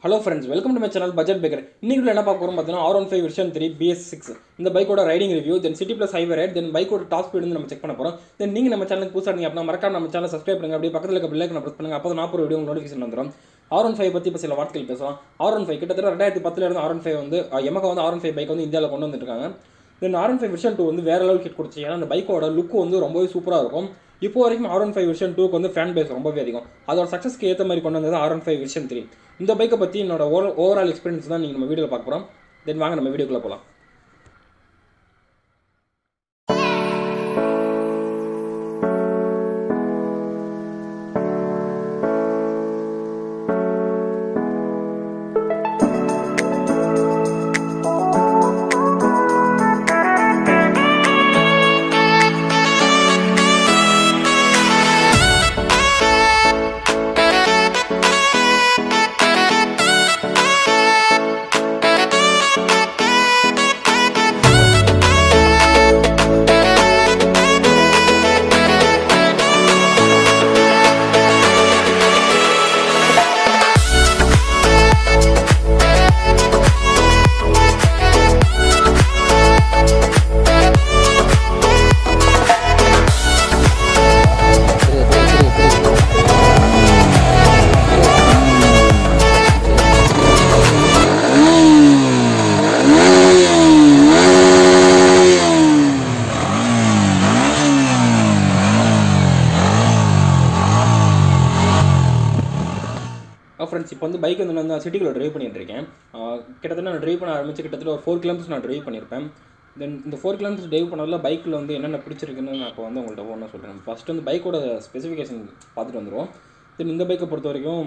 hello friends welcome to my channel budget packer இன்னைக்கு என்ன பார்க்க போகிறோம் பார்த்தீங்கன்னா R one five version three BS six இந்த பைக்கோட riding review then city plus highway ride then பைக்கோட டாப் ஸ்பீடு வந்து நம்ம செக் பண்ண போகிறோம் தென் நீங்கள் நம்ம சேனலுக்கு புதுசாக இருந்தீங்க அப்படின்னா மறக்காம நம்ம சேனல் சப்ஸ்கிரைப் பண்ணுங்க அப்படியே பக்கத்தில் இருக்க பிள்ளைக்கு ப்ரெஸ் பண்ணுங்க அப்போ நான் ஒரு வீடியோ நோட்டிஃபிகேஷன் வந்துடும் ஆர் ஒன் ஃபைவ் பற்றி இப்போ சில வார்த்தைகள் பேசலாம் ஆர் ஒன் ஃபைவ் கிட்டத்தட்ட ரெண்டாயிரத்தி பத்துல இருந்து ஆர் ஒன் ஃபைவ் வந்து எமகா வந்து ஆர் ஒன் ஃபைவ் பைக் வந்து இந்தியாவில் கொண்டு வந்துருக்காங்க then R one five version two வந்து வேற லெவல் ஹிட் கொடுத்துச்சு ஏன்னா அந்த பைக்கோட லுக் வந்து ரொம்பவே சூப்பராக இருக்கும் இப்போ வரைக்கும் ஆர் ஒன் ஃபைவ் வெர்ஷன் டூக்கு வந்து ஃபேன் பேஸ் ரொம்பவே அதிகம் அதோட சக்ஸஸ்க்கு ஏற்ற மாதிரி கொண்டு வந்தது R one five version three இந்த பைக்கை பற்றி என்னோட ஓவரால் எக்ஸ்பீரியன்ஸ் தான் நீங்கள் நம்ம வீடியோவில் பார்க்க போகிறோம் தென் வாங்க நம்ம வீடியோக்குள்ளே போகலாம் ஃப்ரெண்ட்ஸ் இப்போ வந்து பைக் வந்து நான் வந்து சிட்டிக்குள்ளே ட்ரைவ் பண்ணிட்டு இருக்கேன் ஆஹ் கிட்டத்தட்ட நான் ட்ரைவ் பண்ண ஆரம்பிச்சு கிட்டத்தட்ட ஒரு ஃபோர் கிலோமீட்டர்ஸ் நான் ட்ரைவ் பண்ணியிருப்பேன் தென் இந்த ஃபோர் கிலோமீட்டர்ஸ் ட்ரைவ் பண்ணதில் பைக்கில் வந்து என்னென்ன பிடிச்சிருக்குன்னு நான் இப்போ வந்து உங்கள்கிட்ட ஒன்றா சொல்கிறேன் ஃபஸ்ட்டு வந்து பைக்கோட ஸ்பெசிஃபிகேஷன் பார்த்துட்டு வந்துடுவோம் தென் இந்த பைக்கை பொறுத்த வரைக்கும்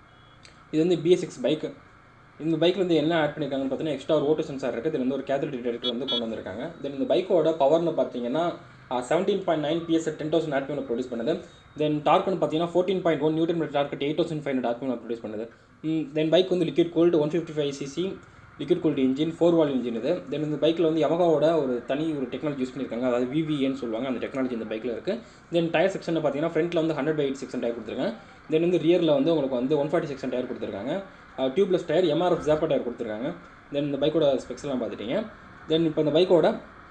இது வந்து பிஎஸ் சிக்ஸ் பைக்கு இந்த பைக்கில் வந்து என்ன ஆட் பண்ணியிருக்காங்கன்னு பார்த்தீங்கன்னா எக்ஸ்ட்ரா ஒரு ஓட்டோ சென்சார் இருக்குது தென் வந்து ஒரு கேத்தலிக் டிடெக்டர் வந்து கொண்டு வந்திருக்காங்க தென் இந்த பைக்கோட பவர்னு பார்த்தீங்கன்னா seventeen point nine PS ten thousand RPM produce பண்ணுது தென் டார்க்னு பார்த்தீங்கன்னா fourteen point one newton metre torque eight thousand five hundred RPM produce பண்ணுது தென் பைக் வந்து liquid cooled one fifty five CC liquid cooled engine four valve engine இது then இந்த பைக்கில் வந்து யமகாவோட ஒரு தனி ஒரு டெக்னாலஜி யூஸ் பண்ணியிருக்காங்க அதாவது விவிஏன்னு சொல்லுவாங்க அந்த டெக்னாலஜி இந்த பைக்கில் இருக்குது தென் டயர் செக்ஷனில் பார்த்தீங்கன்னா ஃப்ரண்ட்டில் வந்து hundred by eight section tyre கொடுத்துருக்காங்க தென் வந்து ரியரில் வந்து உங்களுக்கு வந்து ஒன் ஃபார்ட்டி செக்ஷன் டயர் கொடுத்துருக்காங்க tubeless tyre MRF Zapper tyre கொடுத்துருக்காங்க தென் இந்த பைக்கோட ஸ்பெக்ஸ்லாம் பார்த்துட்டீங்க தென் இப்போ இந்த பைக்கோட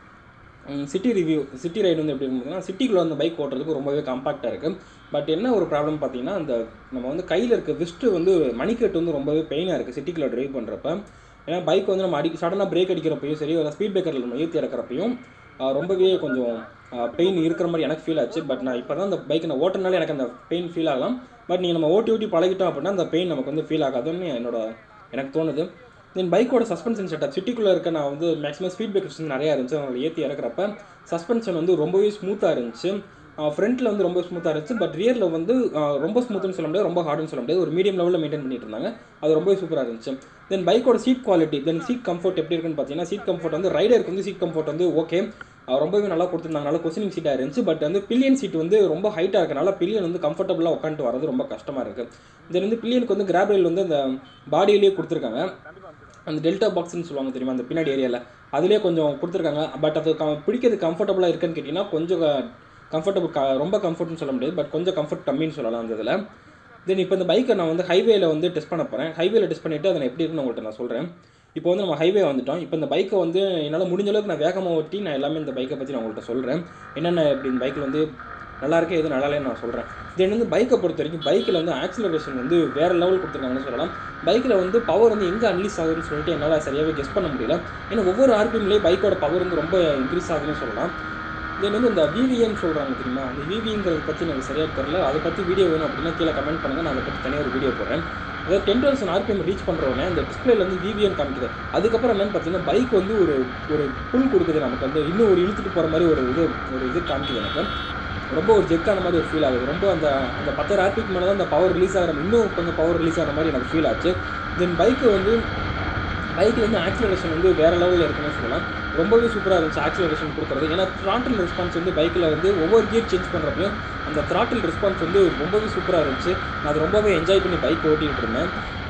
சிட்டி ரிவ்யூ சிட்டி ரைடு வந்து எப்படி இருக்குன்னா சிட்டிக்குள்ளே அந்த பைக் ஓட்டுறதுக்கு ரொம்பவே காம்பாக்டாக இருக்குது பட் என்ன ஒரு ப்ராப்ளம் பார்த்தீங்கன்னா அந்த நம்ம வந்து கையில் இருக்க விஸ்ட்டு வந்து மணிக்கட்டு வந்து ரொம்பவே பெயினாக இருக்குது சிட்டிக்குள்ளே ட்ரைவ் பண்ணுறப்ப ஏன்னா பைக் வந்து நம்ம அடி சடனாக பிரேக் அடிக்கிறப்பையும் சரி ஒரு ஸ்பீட் பிரேக்கரில் நம்ம ஏற்றி இறக்குறப்பையும் ஆஹ் ரொம்பவே கொஞ்சம் பெயின் இருக்கிற மாதிரி எனக்கு ஃபீல் ஆச்சு பட் நான் இப்போ தான் அந்த பைக் நான் ஓட்டுனாலே எனக்கு அந்த பெயின் ஃபீல் ஆகலாம் பட் நீங்கள் நம்ம ஓட்டி ஓட்டி பழகிட்டோம் அப்படின்னா அந்த பெயின் நமக்கு வந்து ஃபீல் ஆகாதுன்னு என்னோட எனக்கு தோணுது தென் பைக்கோட சஸ்பென்ஷன் செட்டப் சிட்டிக்குள்ளே இருக்க நான் வந்து மேக்ஸிமம் ஸ்பீட் பிரேக்கர்ஸ் நிறையா இருந்துச்சு அவங்களை ஏற்றி இறக்குறப்ப சஸ்பென்ஷன் வந்து ரொம்பவே ஸ்மூத்தாக இருந்துச்சு ஃப்ரண்ட்டில் வந்து ரொம்ப ஸ்மூத்தாக இருந்துச்சு பட் ரியரில் வந்து ஆஹ் ரொம்ப ஸ்மூத்துன்னு சொல்ல முடியாது ரொம்ப ஹார்டுன்னு சொல்ல முடியாது ஒரு மீடியம் லெவலில் மெயின்டைன் பண்ணிட்டு இருந்தாங்க அது ரொம்பவே சூப்பராக இருந்துச்சு தென் பைக்கோட seat quality then seat comfort எப்படி இருக்குன்னு பார்த்தீங்கன்னா சீட் கம்ஃபர்ட் வந்து ரைடருக்கு வந்து சீட் கம்ஃபர்ட் வந்து ஓகே ரொம்பவே நல்லா கொடுத்துருந்தாங்க நல்லா கொஸ்டினிங் சீட்டாக இருந்துச்சு பட் வந்து பில்லியன் சீட் வந்து ரொம்ப ஹைட்டாக இருக்கனால பில்லியன் வந்து கம்ஃபர்டபுளாக உட்காந்துட்டு வரது ரொம்ப கஷ்டமாக இருக்குது தென் வந்து பில்லியனுக்கு வந்து கிராப் ரயில் வந்து அந்த பாடியிலேயே கொடுத்துருக்காங்க அந்த டெல்டா பாக்ஸ்னு சொல்லுவாங்க தெரியுமா அந்த பின்னாடி ஏரியாவில் அதுலேயே கொஞ்சம் கொடுத்துருக்காங்க பட் அது க பிடிக்கிறது கம்ஃபர்டபுளாக இருக்குன்னு கேட்டிங்கன்னா கொஞ்சம் கம்ஃபர்டபுள் க ரொம்ப கம்ஃபர்ட்னு சொல்ல முடியாது பட் கொஞ்சம் கம்ஃபர்ட் கம்மின்னு சொல்லலாம் அந்த இதில் தென் இப்போ இந்த பைக்கை நான் வந்து ஹைவேல வந்து டெஸ்ட் பண்ண போகிறேன் ஹைவேல டெஸ்ட் பண்ணிவிட்டு அதை எப்படி இருக்குன்னு உங்கள்கிட்ட நான் சொல்கிறேன் இப்போ வந்து நம்ம ஹைவே வந்துட்டோம் இப்போ இந்த பைக்கை வந்து என்னால் முடிஞ்ச அளவுக்கு நான் வேகமாக ஓட்டி நான் எல்லாமே இந்த பைக்கை பற்றி நான் உங்கள்கிட்ட சொல்கிறேன் என்னென்ன இப்படி இந்த பைக்கில் வந்து நல்லா இருக்கு எது நல்லா இல்லைன்னு நான் சொல்கிறேன் தென் வந்து பைக்கை பொறுத்த வரைக்கும் பைக்கில் வந்து ஆக்சிலரேஷன் வந்து வேறு லெவல் கொடுத்துருக்காங்கன்னு சொல்லலாம் பைக்கில் வந்து பவர் வந்து எங்கே அன்லீஸ் ஆகுதுன்னு சொல்லிட்டு என்னால் சரியாகவே கெஸ் பண்ண முடியல ஏன்னா ஒவ்வொரு ஆர்பிஎம்லேயே பைக்கோட பவர் வந்து ரொம்ப இன்க்ரீஸ் ஆகுதுன்னு சொல்லலாம் தென் வந்து இந்த விவிஎன்னு சொல்கிறாங்க தெரியுமா அந்த விவிங்கிறத பற்றி எனக்கு சரியாக தெரியல அதை பற்றி வீடியோ வேணும் அப்படின்னா கீழே கமெண்ட் பண்ணுங்கள் நான் அதை பற்றி தனியாக ஒரு வீடியோ போடுறேன் அதாவது டென் தௌசண்ட் ஆர்பிஎம் ரீச் பண்ணுறவனே அந்த டிஸ்பிளேல வந்து விவிஎன் காமிக்குது அதுக்கப்புறம் என்னன்னு பார்த்தீங்கன்னா பைக் வந்து ஒரு ஒரு புல் கொடுக்குது நமக்கு வந்து இன்னும் ஒரு இழுத்துட்டு போகிற மாதிரி ஒரு இது ஒரு இது காமிக்குது எனக்கு ரொம்ப ஒரு ஜெக்கான மாதிரி ஒரு ஃபீல் ஆகுது ரொம்ப அந்த அந்த பத்தாயிரம் ஆர்பிக்கு மேலே தான் அந்த பவர் ரிலீஸ் ஆகிற இன்னும் கொஞ்சம் பவர் ரிலீஸ் ஆகிற மாதிரி எனக்கு ஃபீல் ஆச்சு தென் பைக்கு வந்து பைக்கில் வந்து ஆக்சிலரேஷன் வந்து வேறு லெவலில் இருக்குன்னு சொல்லலாம் ரொம்பவே சூப்பராக இருந்துச்சு ஆக்சிலரேஷன் கொடுக்குறது ஏன்னா த்ராட்டில் ரெஸ்பான்ஸ் வந்து பைக்கில் வந்து ஒவ்வொரு கியர் சேஞ்ச் பண்ணுறப்பையும் அந்த த்ராட்டில் ரெஸ்பான்ஸ் வந்து ரொம்பவே சூப்பராக இருந்துச்சு நான் அது ரொம்பவே என்ஜாய் பண்ணி பைக் ஓட்டிகிட்டு இருந்தேன்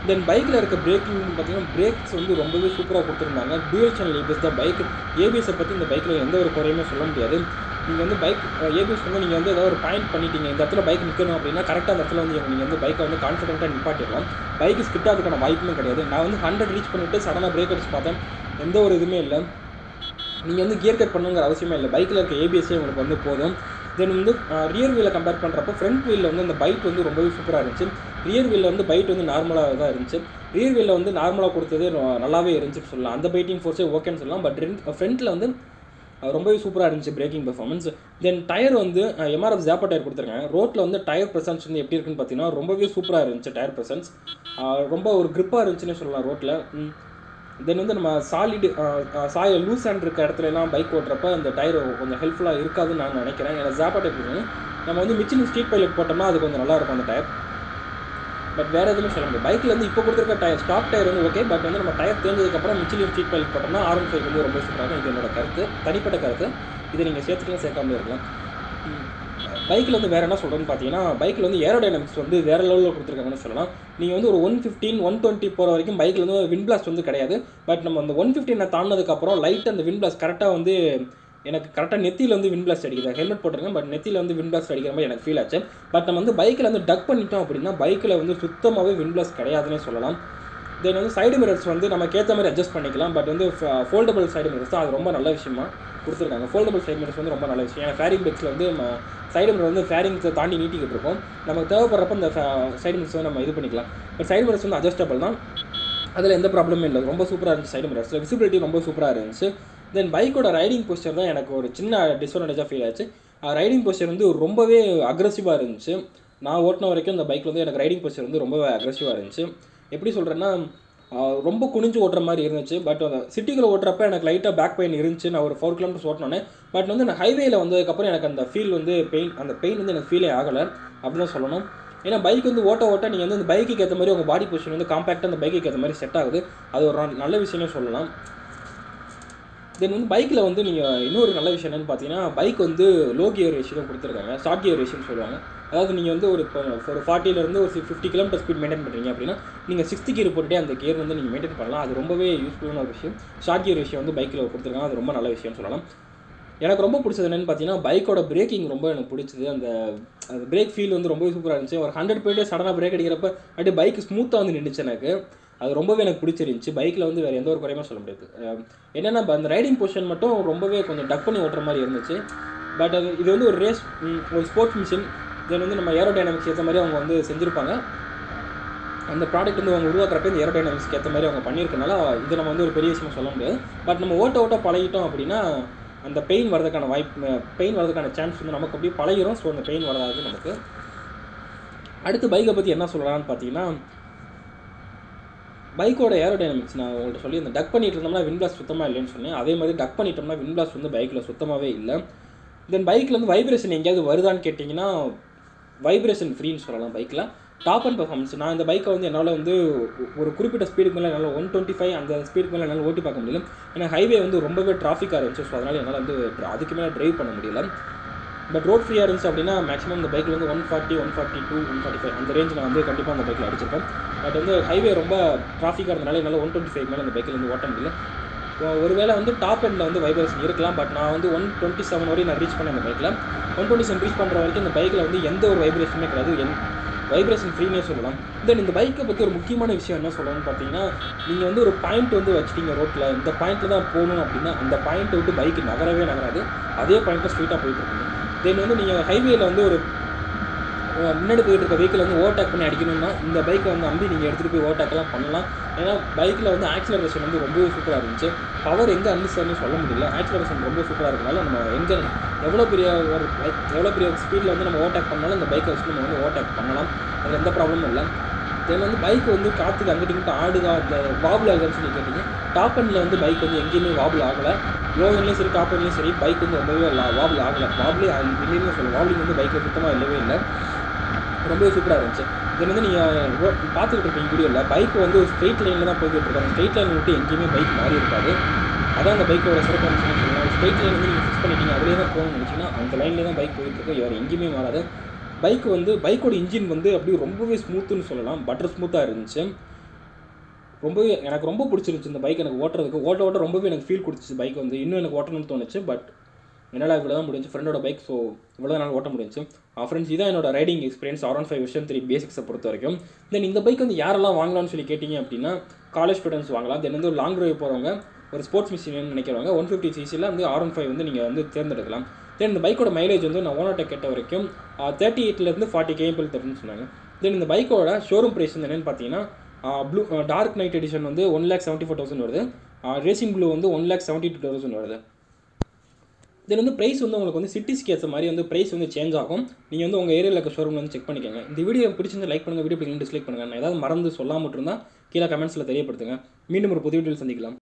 தென் பைக்கில் இருக்க பிரேக்கிங் பார்த்தீங்கன்னா பிரேக்ஸ் வந்து ரொம்பவே சூப்பராக கொடுத்துருந்தாங்க டூயல் சேனல் ஏபிஎஸ் தான் பைக் ஏபிஎஸை பற்றி இந்த பைக்கில் எந்த ஒரு குறையுமே சொல்ல முடியாது நீங்கள் வந்து பைக் ஏபிஎஸ் வந்து நீங்கள் வந்து ஏதாவது ஒரு பாயிண்ட் பண்ணிட்டீங்க இந்த இடத்துல பைக் நிற்கணும் அப்படின்னா கரெக்டாக அந்த இடத்துல வந்து நீங்கள் வந்து பைக்கை வந்து கான்ஃபிடென்ட்டாக நிப்பாட்டிடலாம் பைக் ஸ்கிட் ஆகிறதுக்கான வாய்ப்புமே கிடையாது நான் வந்து ஹண்ட்ரட் ரீச் பண்ணிவிட்டு சடனாக பிரேக் அடிச்சு பார்த்தேன் எந்த ஒரு இதுவுமே இல்லை நீங்கள் வந்து கியர் கட் பண்ணுங்கிற அவசியமே இல்லை பைக்கில் இருக்க ஏபிஎஸ்ஸே உங்களுக்கு வந்து போதும் தென் வந்து ரியர் வீலை கம்பேர் பண்ணுறப்போ ஃப்ரண்ட் வீலில் வந்து அந்த பைட் வந்து ரொம்பவே சூப்பராக இருந்துச்சு ரியர் வீலில் வந்து பைட் வந்து நார்மலாக தான் இருந்துச்சு ரியர் வீலில் வந்து நார்மலாக கொடுத்தது ரொ- நல்லாவே இருந்துச்சுன்னு சொல்லலாம் அந்த பைட்டிங் ஃபோர்ஸே ஓகேன்னு சொல்லலாம் பட் ஃப்ரண்ட்டில் வந்து அஹ், ரொம்பவே சூப்பராக இருந்துச்சு பிரேக்கிங் பெர்ஃபார்மன்ஸ் தென் டயர் வந்து எம்ஆர்எஃப் ஜாப்பா டயர் கொடுத்துருக்காங்க ரோட்டில் வந்து டயர் ப்ரெசன்ஸ் வந்து எப்படி இருக்குன்னு பார்த்தீங்கன்னா ரொம்பவே சூப்பராக இருந்துச்சு டயர் ப்ரெசன்ஸ் ரொம்ப ஒரு grip-ஆ இருந்துச்சுன்னு சொல்லலாம் ரோட்டில் தென் வந்து நம்ம சாலிடு சாய லூஸ் ஹேண்ட் இருக்க இடத்துல எல்லாம் பைக் ஓட்டுறப்ப அந்த டயர் கொஞ்சம் ஹெல்ப்ஃபுல்லாக இருக்காதுன்னு நான் நினைக்கிறேன் ஏன்னா ஜாப்பா டைப் இருக்கு நம்ம வந்து மிச்சின் ஸ்ட்ரீட் பைலட் போட்டோம்னா அது கொஞ்சம் நல்லா இருக்கும் அந்த டயர் பட் வேறு எதுவுமே சொல்ல முடியாது பைக்கில் வந்து இப்போ கொடுத்துருக்க டயர் ஸ்டாக் டயர் வந்து ஓகே பட் வந்து நம்ம டயர் தேர்ந்ததுக்கப்புறம் மிச்சிலியன் ஸ்ட்ரீட் பைலட் போட்டோம்னா ஆர்என் ஃபைவ் வந்து ரொம்ப சூப்பராக இருக்கும் இது என்னோட கருத்து தனிப்பட்ட கருத்து இதை நீங்கள் சேர்த்துக்கலாம் சேர்க்காமலே இருக்கலாம் பைக்கில் வந்து வேறு என்ன சொல்கிறேன்னு பார்த்தீங்கன்னா பைக்கில் வந்து ஏரோடைனமிக்ஸ் வந்து வேறு லெவலில் கொடுத்துருக்காங்கன்னு சொல்லலாம் நீங்கள் வந்து ஒரு ஒன் ஃபிஃப்டீன் ஒன் டுவெண்ட்டி போகிற வரைக்கும் பைக்கில் வந்து வின் பிளாஸ்ட் வந்து கிடையாது பட் நம்ம அந்த ஒன் ஃபிஃப்டினை தாண்டினதுக்கப்புறம் லைட் அந்த வின் பிளாஸ்ட் கரெக்டாக வந்து எனக்கு கரெக்டாக நெத்தியில் வந்து வின் பிளாஸ்ட் அடிக்குது ஹெல்மெட் போட்டிருக்கேன் பட் நெத்தியில் வந்து வின் பிளாஸ்ட் அடிக்கிற மாதிரி எனக்கு ஃபீல் ஆச்சு பட் நம்ம வந்து பைக்கில் வந்து டக் பண்ணிட்டோம் அப்படின்னா பைக்கில் வந்து சுத்தமாகவே வின் பிளாஸ்ட் கிடையாதுன்னே சொல்லலாம் தென் வந்து சைடு மிரர்ஸ் வந்து நமக்கு ஏற்ற மாதிரி அட்ஜஸ்ட் பண்ணிக்கலாம் பட் வந்து ஃபோல்டபுள் சைடு மிரர்ஸ் தான் அது ரொம்ப நல்ல விஷயமா கொடுத்துருக்காங்க ஃபோல்டபுள் சைடு மிரர்ஸ் வந்து ரொம்ப நல்ல விஷயம் ஏன்னா ஃபேரிங் பைக்ஸில் வந்து நம்ம சைடு மிரர் வந்து ஃபேரிங்ஸை தாண்டி நீட்டிக்கிட்டு இருக்கோம் நமக்கு தேவைப்படுறப்ப இந்த சைடு மிரர்ஸ் வந்து நம்ம இது பண்ணிக்கலாம் பட் சைடு மிரர்ஸ் வந்து அட்ஜஸ்டபிள் தான் அதில் எந்த ப்ராப்ளமும் இல்லை ரொம்ப சூப்பராக இருந்துச்சு சைடு மிரர்ஸ் விசிபிலிட்டி ரொம்ப சூப்பராக இருந்துச்சு தென் பைக்கோட ரைடிங் போஸ்டர் தான் எனக்கு ஒரு சின்ன டிஸ்அட்வான்டேஜாக ஃபீல் ஆச்சு ரைடிங் போஸ்டர் வந்து ரொம்பவே அக்ரஸிவாக இருந்துச்சு நான் ஓட்டின வரைக்கும் இந்த பைக்கில் வந்து எனக்கு ரைடிங் போஸ்டர் வந்து ரொம்பவே அக்ரஸிவாக இருந்துச்சு எப்படி சொல்கிறேன்னா ரொம்ப குனிஞ்சு ஓட்டுற மாதிரி இருந்துச்சு பட் அந்த சிட்டிக்குள்ளே ஓட்டுறப்ப எனக்கு லைட்டாக பேக் பெயின் இருந்துச்சு நான் ஒரு ஃபோர் கிலோமீட்டர்ஸ் ஓட்டினோன்னே பட் வந்து நான் ஹைவேல வந்ததுக்கப்புறம் எனக்கு அந்த ஃபீல் வந்து பெயின் அந்த பெயின் வந்து எனக்கு ஃபீலே ஆகலை அப்படின்னு தான் சொல்லணும் ஏன்னா பைக் வந்து ஓட்ட ஓட்ட நீங்கள் வந்து அந்த பைக்குக்கு ஏற்ற மாதிரி உங்கள் பாடி பொசிஷன் வந்து காம்பேக்டாக அந்த பைக்குக்கு ஏற்ற மாதிரி செட் ஆகுது அது ஒரு ந- நல்ல விஷயமே சொல்லலாம் தென் வந்து பைக்கில் வந்து நீங்கள் இன்னொரு நல்ல விஷயம் என்னன்னு பார்த்தீங்கன்னா பைக் வந்து லோ கியர் ரேஷியோ கொடுத்துருக்காங்க ஷார்ட் கியர் ரேஷியோன்னு சொல்லுவாங்க அதாவது நீங்கள் வந்து ஒரு இப்போ ஒரு ஃபார்ட்டிலேருந்து ஒரு ஃபிஃப்டி கிலோமீட்டர் ஸ்பீட் மெயின்டைன் பண்ணுறீங்க அப்படின்னா நீங்கள் சிக்ஸ்த் கியர் போட்டுட்டே அந்த கியர் வந்து நீங்கள் மெயின்டைன் பண்ணலாம் அது ரொம்பவே யூஸ்ஃபுல்லான ஒரு விஷயம் ஷார்ட் கியர் ரேஷியோ வந்து பைக்கில் கொடுத்துருக்காங்க அது ரொம்ப நல்ல விஷயம்னு சொல்லலாம் எனக்கு ரொம்ப பிடிச்சது என்னன்னு பார்த்தீங்கன்னா பைக்கோட பிரேக்கிங் ரொம்ப எனக்கு பிடிச்சது அந்த அந்த பிரேக் ஃபீல் வந்து ரொம்பவே சூப்பராக இருந்துச்சு ஒரு ஹண்ட்ரட் போயிட்டு சடனாக பிரேக் அடிக்கிறப்ப அப்படியே பைக் ஸ்மூத்தாக வந்து நின்றுச்சு எனக்கு அது ரொம்பவே எனக்கு பிடிச்சிருந்துச்சு பைக்கில் வந்து வேறு எந்த ஒரு குறையுமே சொல்ல முடியாது அஹ் என்னன்னா இப்ப அந்த ரைடிங் பொசிஷன் மட்டும் ரொம்பவே கொஞ்சம் டக் பண்ணி ஓட்டுற மாதிரி இருந்துச்சு பட் அது இது வந்து ஒரு ரேஸ் ஒரு ஸ்போர்ட்ஸ் மிஷின் தென் வந்து நம்ம ஏரோடைனமிக்ஸ் ஏற்ற மாதிரி அவங்க வந்து செஞ்சுருப்பாங்க அந்த ப்ராடக்ட் வந்து அவங்க உருவாக்குறப்ப இந்த ஏரோடைனமிக்ஸ்க்கு ஏற்ற மாதிரி அவங்க பண்ணியிருக்கனால இது நம்ம வந்து ஒரு பெரிய விஷயமா சொல்ல முடியாது பட் நம்ம ஓட்ட ஓட்ட பழகிட்டோம் அப்படின்னா அந்த பெயின் வரதுக்கான வாய்ப்பு பெயின் வரதுக்கான சான்ஸ் வந்து நமக்கு அப்படியே பழகிரும் ஸோ அந்த பெயின் வராது நமக்கு அடுத்து பைக்கை பற்றி என்ன சொல்லலாம்னு பார்த்தீங்கன்னா பைக்கோட ஏரோடைனமிக்ஸ் நான் உங்கள்கிட்ட சொல்லி இந்த டக் பண்ணிட்டு இருந்தோம்னா விண்பிளாஸ் சுத்தமாக இல்லைன்னு சொன்னேன் அதே மாதிரி டக் பண்ணிட்டோம்னா விண்பிளாஸ் வந்து பைக்கில் சுத்தமாகவே இல்லை தென் பைக்கில் வந்து வைப்ரேஷன் எங்கேயாவது வருதான்னு கேட்டிங்கன்னா வைப்ரேஷன் ஃப்ரீன்னு சொல்லலாம் பைக்கில் டாப் அண்ட் பர்ஃபார்மன்ஸ் நான் இந்த பைக்கை வந்து என்னால் வந்து ஒரு குறிப்பிட்ட ஸ்பீடுக்கு மேலே என்னால் ஒன் டுவெண்ட்டி ஃபைவ் அந்த ஸ்பீடுக்கு மேலே என்னால் ஓட்டி பார்க்க முடியல ஏன்னா ஹைவே வந்து ரொம்பவே டிராஃபிக்காக இருந்துச்சு ஸோ அதனால் என்னால் வந்து அதுக்கு மேலே டிரைவ் பண்ண முடியல பட் ரோட் ஃப்ரீயாக இருந்துச்சு அப்படின்னா மேக்ஸிமம் இந்த பைக்கில் வந்து one forty one forty two one forty five அந்த ரேஞ்ச் நான் வந்து கண்டிப்பாக அந்த பைக்கில் அடிச்சிருப்பேன் பட் வந்து ஹைவே ரொம்ப டிராஃபிக்காக இருந்தனால என்னால் ஒன் டுவெண்ட்டி ஃபைவ் மேலே அந்த பைக்கில் வந்து ஓட்ட முடியல ஒ- ஒருவேளை வந்து டாப் எண்டில் வந்து வைப்ரேஷன் இருக்கலாம் பட் நான் வந்து ஒன் டுவெண்ட்டி செவன் வரையும் நான் ரீச் பண்ணேன் அந்த பைக்கில் ஒன் டுவெண்ட்டி செவன் ரீச் பண்ணுற வரைக்கும் இந்த பைக்கில் வந்து எந்த ஒரு வைப்ரேஷனுமே கிடையாது என் வைப்ரேஷன் ஃப்ரீனே சொல்லலாம் தென் இந்த பைக்கை பற்றி ஒரு முக்கியமான விஷயம் என்ன சொல்லணும்னு பார்த்தீங்கன்னா நீங்கள் வந்து ஒரு பாயிண்ட் வந்து வச்சிட்டீங்க ரோட்டில் இந்த பாயிண்ட்டில் தான் போகணும் அப்படின்னா அந்த பாயிண்ட்டை விட்டு பைக் நகரவே நகராது அதே பாயிண்ட்டில் ஸ்ட்ரீட்டாக போயிட்டு இருக்கீங்க தென் வந்து நீங்கள் ஹைவேல வந்து ஒரு அஹ் முன்னாடி போயிட்டு இருக்க வெஹிக்கிள் வந்து ஓவர்டேக் பண்ணி அடிக்கணும்னா இந்த பைக்கை வந்து நம்பி நீங்கள் எடுத்துகிட்டு போய் ஓவர்டேக்கெல்லாம் பண்ணலாம் ஏன்னா பைக்கில் வந்து ஆக்சிலரேஷன் வந்து ரொம்பவே சூப்பராக இருந்துச்சு பவர் எங்கே அன்னிஸ்டர்னு சொல்ல முடியல ஆக்சிலரேஷன் ரொம்ப சூப்பராக இருக்கனால நம்ம எங்கே எவ்வளோ பெரிய ஒரு bike, எவ்வளோ பெரிய ஸ்பீடில் வந்து நம்ம ஓவர்டேக் பண்ணாலும் இந்த பைக்கை வச்சு நம்ம வந்து ஓவர்டேக் பண்ணலாம் அதில் எந்த ப்ராப்ளமும் இல்லை தென் வந்து பைக் வந்து காற்றுக்கு அங்கிட்டு இங்கிட்டு ஆடுதா இந்த வாபுல் ஆகுதுன்னு சொல்லி கேட்டீங்க டாப் எண்டில் வந்து பைக் வந்து எங்கேயுமே வாபுல் ஆகலை லோ எண்ட்லேயும் சரி டாப் எண்ட்லேயும் சரி பைக் வந்து ரொம்பவே வாபுல் ஆகலை வாபுலே இல்லைன்னு சொல்லுவோம் வாபுலிங் வந்து பைக்கில் சுத்தமாக இல்லவே இல்லை ரொம்பவே சூப்பராக இருந்துச்சு இது வந்து நீங்கள் பார்த்துக்கிட்டு இருப்பீங்க வீடியோவில் பைக் வந்து ஒரு ஸ்ட்ரெயிட் லைனில் தான் போய்கிட்டு இருக்காங்க ஸ்ட்ரெயிட் லைன் விட்டு எங்கேயுமே பைக் மாறி இருக்காது அதான் அந்த பைக்கோட சிறப்பு அம்சம்னு சொல்லலாம் ஸ்ட்ரெயிட் லைன் வந்து நீங்கள் ஃபிக்ஸ் பண்ணிட்டீங்க அதிலே தான் போகணும்னு நினச்சிங்கன்னா அந்த லைன்லேயே தான் பைக் போயிட்டு இருக்கு வேறு எங்கேயுமே மாறாது பைக் வந்து பைக்கோட இன்ஜின் வந்து அப்படியே ரொம்பவே ஸ்மூத்துன்னு சொல்லலாம் பட்டர் ஸ்மூத்தாக இருந்துச்சு ரொம்பவே எனக்கு ரொம்ப பிடிச்சிருச்சு இந்த பைக் எனக்கு ஓட்டுறதுக்கு ஓட்ட ஓட்ட ரொம்பவே எனக்கு ஃபீல் கொடுத்துச்சு பைக் வந்து இன்னும் எனக்கு ஓட்டணும்னு தோணுச்சு பட் என்னால் இவ்வளோ தான் முடிஞ்சு ஃப்ரெண்டோட பைக் ஸோ இவ்வளோ நாள் ஓட்ட முடிஞ்சு ஃப்ரெண்ட்ஸ் இதான் என்னோட riding experience R one five விஷயம் த்ரீ பேசிக்ஸை பொறுத்த வரைக்கும் தென் இந்த பைக் வந்து யாரெல்லாம் வாங்கலாம்னு சொல்லி கேட்டிங்க அப்படின்னா காலேஜ் ஸ்டூடெண்ட்ஸ் வாங்கலாம் தென் வந்து ஒரு லாங் டிரைவ் போகிறவங்க ஒரு ஸ்போர்ட்ஸ் மிஷின் நினைக்கிறவங்க ஒன் ஃபிஃப்டி சிசியில் வந்து ஆர் ஒன் ஃபைவ் வந்து நீங்கள் வந்து தேர்ந்தெடுக்கலாம் தென் இந்த பைக்கோட மைலேஜ் வந்து நான் ஓனர்ட்ட கேட்ட வரைக்கும் தேர்ட்டி எயிட்லேருந்து ஃபார்ட்டி கேபிள் தரும்னு சொன்னாங்க தென் இந்த பைக்கோட ஷோரூம் ப்ரைஸ் வந்து என்னென்னு பார்த்தீங்கன்னா ப்ளூ டார்க் நைட் எடிஷன் வந்து one lakh seventy four thousand வருது ரேசிங் ப்ளூ வந்து one lakh seventy two thousand வருது தென் வந்து ப்ரைஸ் வந்து உங்களுக்கு வந்து சிட்டிஸ்க்கு ஏற்ற மாதிரி வந்து ப்ரைஸ் வந்து சேஞ்ச் ஆகும் நீங்கள் வந்து உங்கள் ஏரியாவில் இருக்க ஷோரூம் வந்து செக் பண்ணிக்கோங்க இந்த வீடியோ பிடிச்சிருந்து லைக் பண்ணுங்கள் வீடியோ பிடிக்கும் டிஸ்லைக் பண்ணுங்கள் நான் ஏதாவது மறந்து சொல்லாமல் இருந்தால் கீழே கமெண்ட்ஸில் தெரியப்படுத்துங்க மீண்டும் ஒரு புது வீடியோவில் சந்திக்கலாம்